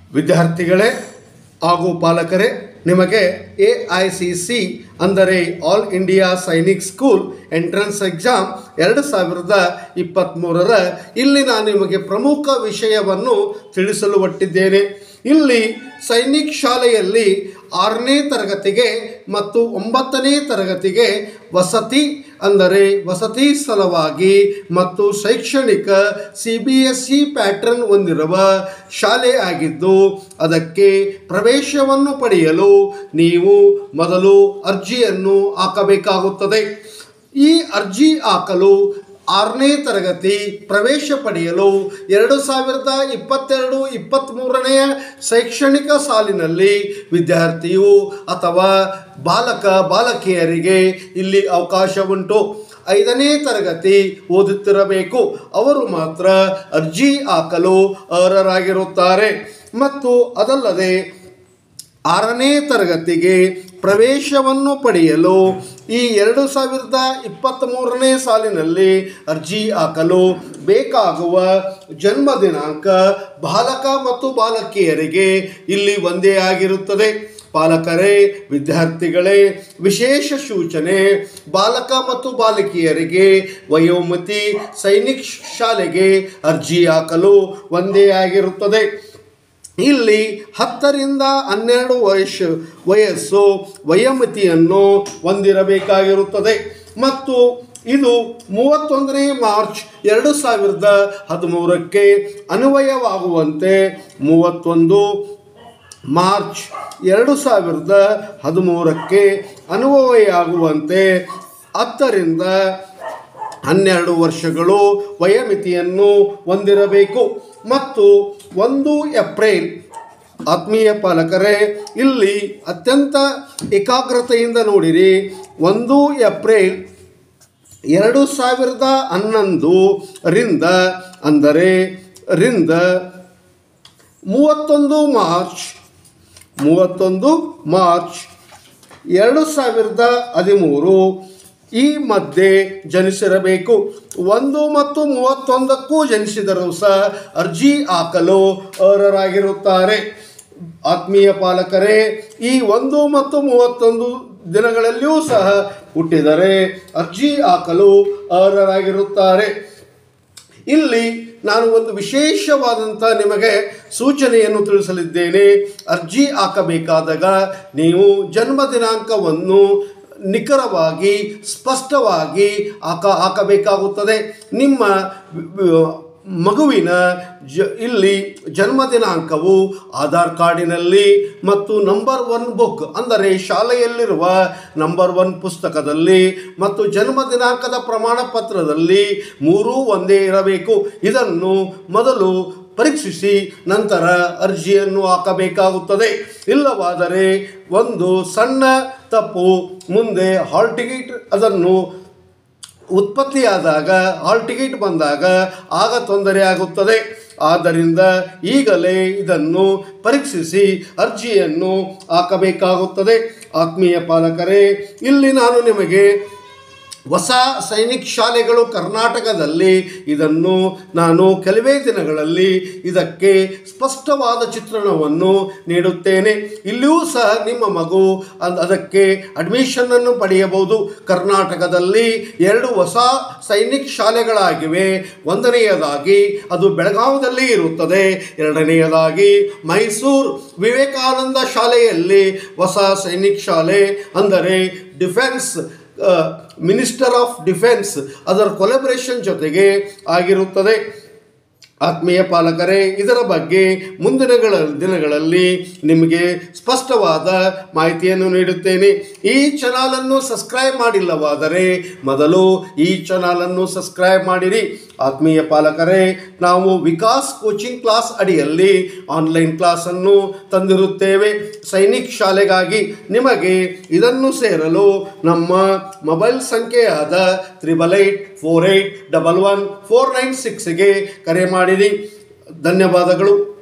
ವಿದ್ಯಾರ್ಥಿಗಳೇ ಹಾಗೂ ಪಾಲಕರೇ ನಿಮಗೆ ಎ ಐ ಸಿ ಸಿ ಅಂದರೆ all India Sainik school entrance exam ಎರಡು ಸಾವಿರದ ಇಪ್ಪತ್ತ್ಮೂರರ ಇಲ್ಲಿ ನಾನು ನಿಮಗೆ ಪ್ರಮುಖ ವಿಷಯವನ್ನು ತಿಳಿಸಲು ಹೊಟ್ಟಿದ್ದೇನೆ ಇಲ್ಲಿ ಸೈನಿಕ್ ಶಾಲೆಯಲ್ಲಿ ಆರನೇ ತರಗತಿಗೆ ಮತ್ತು ಒಂಬತ್ತನೇ ತರಗತಿಗೆ ವಸತಿ ಅಂದರೆ ವಸತಿ ಸಲುವಾಗಿ ಮತ್ತು ಶೈಕ್ಷಣಿಕ C B S E pattern ಹೊಂದಿರುವ ಶಾಲೆ ಆಗಿದ್ದು ಅದಕ್ಕೆ ಪ್ರವೇಶವನ್ನು ಪಡೆಯಲು ನೀವು ಮೊದಲು ಅರ್ಜಿಯನ್ನು ಹಾಕಬೇಕಾಗುತ್ತದೆ ಈ ಅರ್ಜಿ ಹಾಕಲು ಆರನೇ ತರಗತಿ ಪ್ರವೇಶ ಪಡೆಯಲು ಎರಡು ಸಾವಿರದ ಇಪ್ಪತ್ತೆರಡು ಇಪ್ಪತ್ತ್ಮೂರನೆಯ ಶೈಕ್ಷಣಿಕ ಸಾಲಿನಲ್ಲಿ ವಿದ್ಯಾರ್ಥಿಯು ಅಥವಾ ಬಾಲಕ ಬಾಲಕಿಯರಿಗೆ ಇಲ್ಲಿ ಅವಕಾಶ ಉಂಟು ಐದನೇ ತರಗತಿ ಓದುತ್ತಿರಬೇಕು ಅವರು ಮಾತ್ರ ಅರ್ಜಿ ಹಾಕಲು ಅರ್ಹರಾಗಿರುತ್ತಾರೆ ಮತ್ತು ಅದಲ್ಲದೆ ಆರನೇ ತರಗತಿಗೆ ಪ್ರವೇಶವನ್ನು ಪಡೆಯಲು ಈ ಎರಡು ಸಾವಿರದ ಇಪ್ಪತ್ತ್ಮೂರನೇ ಸಾಲಿನಲ್ಲಿ ಅರ್ಜಿ ಹಾಕಲು ಬೇಕಾಗುವ ಜನ್ಮ ದಿನಾಂಕ ಬಾಲಕ ಮತ್ತು ಬಾಲಕಿಯರಿಗೆ ಇಲ್ಲಿ ಒಂದೇ ಆಗಿರುತ್ತದೆ ಪಾಲಕರೇ ವಿದ್ಯಾರ್ಥಿಗಳೇ ವಿಶೇಷ ಸೂಚನೆ ಬಾಲಕ ಮತ್ತು ಬಾಲಕಿಯರಿಗೆ ವಯೋಮಿತಿ ಸೈನಿಕ್ ಶಾಲೆಗೆ ಅರ್ಜಿ ಹಾಕಲು ಒಂದೇ ಆಗಿರುತ್ತದೆ ಇಲ್ಲಿ ಹತ್ತರಿಂದ ಹನ್ನೆರಡು ವಯಸ್ಸು ವಯಸ್ಸು ವಯೋಮಿತಿಯನ್ನು ಹೊಂದಿರಬೇಕಾಗಿರುತ್ತದೆ ಮತ್ತು ಇದು ಮೂವತ್ತೊಂದನೇ ಮಾರ್ಚ್ ಎರಡು ಸಾವಿರದ ಹದಿಮೂರಕ್ಕೆ ಅನ್ವಯವಾಗುವಂತೆ ಮೂವತ್ತೊಂದು ಮಾರ್ಚ್ ಎರಡು ಸಾವಿರದ ಹದಿಮೂರಕ್ಕೆ ಅನ್ವಯವಾಗುವಂತೆ ಹತ್ತರಿಂದ ಹನ್ನೆರಡು ವರ್ಷಗಳು ವಯೋಮಿತಿಯನ್ನು ಹೊಂದಿರಬೇಕು ಮತ್ತು ಒಂದು ಏಪ್ರಿಲ್ ಆತ್ಮೀಯ ಪಾಲಕರೇ ಇಲ್ಲಿ ಅತ್ಯಂತ ಏಕಾಗ್ರತೆಯಿಂದ ನೋಡಿರಿ ಒಂದು ಏಪ್ರಿಲ್ ಎರಡು ಸಾವಿರದ ಹನ್ನೊಂದು ರಿಂದ ಅಂದರೆ ರಿಂದ ಮೂವತ್ತೊಂದು ಮಾರ್ಚ್ ಮೂವತ್ತೊಂದು ಮಾರ್ಚ್ ಎರಡು ಸಾವಿರದ ಹದಿಮೂರು ಈ ಮಧ್ಯೆ ಜನಿಸಿರಬೇಕು ಒಂದು ಮತ್ತು ಮೂವತ್ತೊಂದಕ್ಕೂ ಜನಿಸಿದರೂ ಸಹ ಅರ್ಜಿ ಹಾಕಲು ಅರ್ಹರಾಗಿರುತ್ತಾರೆ ಆತ್ಮೀಯ ಪಾಲಕರೇ ಈ ಒಂದು ಮತ್ತು ಮೂವತ್ತೊಂದು ದಿನಗಳಲ್ಲಿಯೂ ಸಹ ಹುಟ್ಟಿದರೆ ಅರ್ಜಿ ಹಾಕಲು ಅರ್ಹರಾಗಿರುತ್ತಾರೆ ಇಲ್ಲಿ ನಾನು ಒಂದು ವಿಶೇಷವಾದಂಥ ನಿಮಗೆ ಸೂಚನೆಯನ್ನು ತಿಳಿಸಲಿದ್ದೇನೆ ಅರ್ಜಿ ಹಾಕಬೇಕಾದಾಗ ನೀವು ಜನ್ಮ ದಿನಾಂಕವನ್ನು ನಿಖರವಾಗಿ ಸ್ಪಷ್ಟವಾಗಿ ಹಾಕ ಹಾಕಬೇಕಾಗುತ್ತದೆ ನಿಮ್ಮ ವ- ಮಗುವಿನ ಜ ಇಲ್ಲಿ ಜನ್ಮ ದಿನಾಂಕವು ಆಧಾರ್ ಕಾರ್ಡಿನಲ್ಲಿ ಮತ್ತು ನಂಬರ್ ಒನ್ ಬುಕ್ ಅಂದರೆ ಶಾಲೆಯಲ್ಲಿರುವ ನಂಬರ್ ಒನ್ ಪುಸ್ತಕದಲ್ಲಿ ಮತ್ತು ಜನ್ಮ ದಿನಾಂಕದ ಪ್ರಮಾಣ ಪತ್ರದಲ್ಲಿ ಮೂರೂ ಒಂದೇ ಇರಬೇಕು ಇದನ್ನು ಮೊದಲು ಪರೀಕ್ಷಿಸಿ ನಂತರ ಅರ್ಜಿಯನ್ನು ಹಾಕಬೇಕಾಗುತ್ತದೆ ಇಲ್ಲವಾದರೆ ಒಂದು ಸಣ್ಣ ತಪ್ಪು ಮುಂದೆ ಹಾಲ್ ಟಿಕೆಟ್ ಅದನ್ನು ಉತ್ಪತ್ತಿಯಾದಾಗ ಹಾಲ್ ಟಿಕೆಟ್ ಬಂದಾಗ ಆಗ ತೊಂದರೆ ಆಗುತ್ತದೆ ಆದ್ದರಿಂದ ಈಗಲೇ ಇದನ್ನು ಪರೀಕ್ಷಿಸಿ ಅರ್ಜಿಯನ್ನು ಹಾಕಬೇಕಾಗುತ್ತದೆ ಆತ್ಮೀಯ ಪಾಲಕರೇ ಇಲ್ಲಿ ನಾನು ನಿಮಗೆ ಹೊಸ ಸೈನಿಕ್ ಶಾಲೆಗಳು ಕರ್ನಾಟಕದಲ್ಲಿ ಇದನ್ನು ನಾನು ಕೆಲವೇ ದಿನಗಳಲ್ಲಿ ಇದಕ್ಕೆ ಸ್ಪಷ್ಟವಾದ ಚಿತ್ರಣವನ್ನು ನೀಡುತ್ತೇನೆ ಇಲ್ಲಿಯೂ ಸಹ ನಿಮ್ಮ ಮಗು ಅದ್- ಅದಕ್ಕೆ ಅಡ್ಮಿಷನ್ನನ್ನು ಪಡೆಯಬಹುದು ಕರ್ನಾಟಕದಲ್ಲಿ ಎರಡು ಹೊಸ ಸೈನಿಕ್ ಶಾಲೆಗಳಾಗಿವೆ ಒಂದನೆಯದಾಗಿ ಅದು ಬೆಳಗಾವದಲ್ಲಿ ಇರುತ್ತದೆ ಎರಡನೆಯದಾಗಿ ಮೈಸೂರು ವಿವೇಕಾನಂದ ಶಾಲೆಯಲ್ಲಿ ಹೊಸ ಸೈನಿಕ್ ಶಾಲೆ ಅಂದರೆ ಡಿಫೆನ್ಸ್ ಮಿನಿಸ್ಟರ್ ಆಫ್ ಡಿಫೆನ್ಸ್ ಅದರ ಕೊಲೆಬ್ರೇಷನ್ ಜೊತೆಗೆ ಆಗಿರುತ್ತದೆ ಆತ್ಮೀಯ ಪಾಲಕರೇ ಇದರ ಬಗ್ಗೆ ಮುಂದಿನಗಳ ದಿನಗಳಲ್ಲಿ ನಿಮಗೆ ಸ್ಪಷ್ಟವಾದ ಮಾಹಿತಿಯನ್ನು ನೀಡುತ್ತೇನೆ ಈ ಚಾನಲನ್ನು ಸಬ್ಸ್ಕ್ರೈಬ್ ಮಾಡಿಲ್ಲವಾದರೆ ಮೊದಲು ಈ ಚಾನಲನ್ನು ಸಬ್ಸ್ಕ್ರೈಬ್ ಮಾಡಿರಿ ಆತ್ಮೀಯ ಪಾಲಕರೇ ನಾವು ವಿಕಾಸ್ ಕೋಚಿಂಗ್ ಕ್ಲಾಸ್ ಅಡಿಯಲ್ಲಿ ಆನ್ಲೈನ್ ಕ್ಲಾಸನ್ನು ತಂದಿರುತ್ತೇವೆ ಸೈನಿಕ್ ಶಾಲೆಗಾಗಿ ನಿಮಗೆ ಇದನ್ನು ಸೇರಲು ನಮ್ಮ ಮೊಬೈಲ್ ಸಂಖ್ಯೆಯಾದ triple eight four eight double one four nine ಸಿಕ್ಸ್ಗೆ ಕರೆ ಮಾಡಿರಿ ಧನ್ಯವಾದಗಳು